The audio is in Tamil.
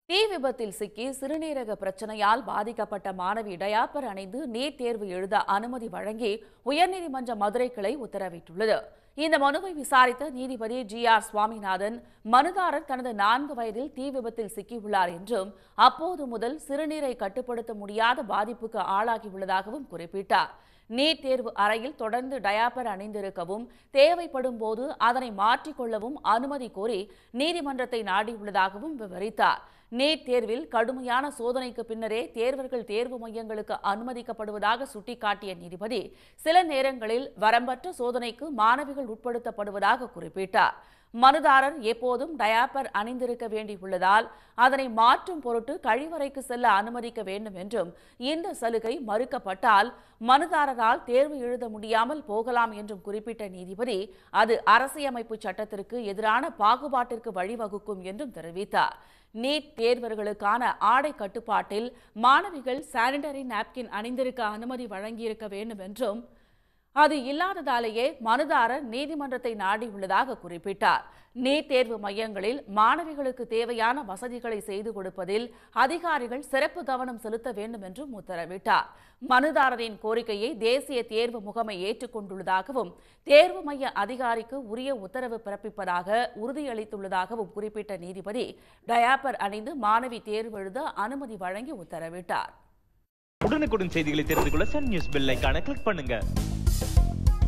தீ விபத்தில் சிக்கி சிறுநீரக பிரச்சனையால் பாதிக்கப்பட்ட மாணவி டயாப்பர் அணிந்து நீட் தேர்வு எழுத அனுமதி வழங்கி உயர்நீதிமன்ற மதுரை கிளை உத்தரவிட்டுள்ளது இந்த மனுவை விசாரித்த நீதிபதி ஜி ஆர் சுவாமிநாதன் மனுதாரர் தனது நான்கு வயதில் தீ விபத்தில் சிக்கியுள்ளார் என்றும் அப்போது முதல் சிறுநீரை கட்டுப்படுத்த முடியாத பாதிப்புக்கு ஆளாகியுள்ளதாகவும் குறிப்பிட்டார் நீட் தேர்வு அறையில் தொடர்ந்து டயாப்பர் அணிந்திருக்கவும் தேவைப்படும் போது அதனை மாற்றிக்கொள்ளவும் அனுமதி கோரி நீதிமன்றத்தை நாடியுள்ளதாகவும் விவரித்தார் நீட் தேர்வில் கடுமையான சோதனைக்கு பின்னரே தேர்வர்கள் தேர்வு மையங்களுக்கு அனுமதிக்கப்படுவதாக சுட்டிக்காட்டிய நீதிபதி சில நேரங்களில் வரம்பற்ற சோதனைக்கு மாணவிகள் உட்படுத்தப்படுவதாக குறிப்பிட்டார் மனுதாரர் எப்போதும் டயாப்பர் அணிந்திருக்க வேண்டியுள்ளதால் அதனை மாற்றும் பொருட்டு கழிவறைக்கு செல்ல அனுமதிக்க வேண்டும் என்றும் இந்த சலுகை மறுக்கப்பட்டால் மனுதாரரால் தேர்வு எழுத முடியாமல் போகலாம் என்றும் குறிப்பிட்ட நீதிபதி அது அரசியமைப்பு சட்டத்திற்கு எதிரான பாகுபாட்டிற்கு வழிவகுக்கும் என்றும் தெரிவித்தார் நீட் தேர்வர்களுக்கான ஆடை கட்டுப்பாட்டில் மாணவிகள் சானிடரி நாப்கின் அணிந்திருக்க அனுமதி வழங்கியிருக்க வேண்டும் என்றும் அது இல்லாததாலேயே மனுதாரர் நீதிமன்றத்தை நாடியுள்ளதாக குறிப்பிட்டார் நீட் தேர்வு மையங்களில் மாணவிகளுக்கு தேவையான வசதிகளை செய்து கொடுப்பதில் அதிகாரிகள் சிறப்பு கவனம் செலுத்த வேண்டும் என்றும் உத்தரவிட்டார் மனுதாரரின் கோரிக்கையை தேசிய தேர்வு முகமை ஏற்றுக்கொண்டுள்ளதாகவும் தேர்வு மைய அதிகாரிக்கு உரிய உத்தரவு பிறப்பிப்பதாக உறுதியளித்துள்ளதாகவும் குறிப்பிட்ட நீதிபதி டயாப்பர் அணிந்து மாணவி தேர்வு எழுத அனுமதி வழங்கி உத்தரவிட்டார் உடனுக்குடன் செய்திகளை தெரிந்து கொள்ள சன் நியூஸ் பெல் ஐகானை கிளிக் பண்ணுங்க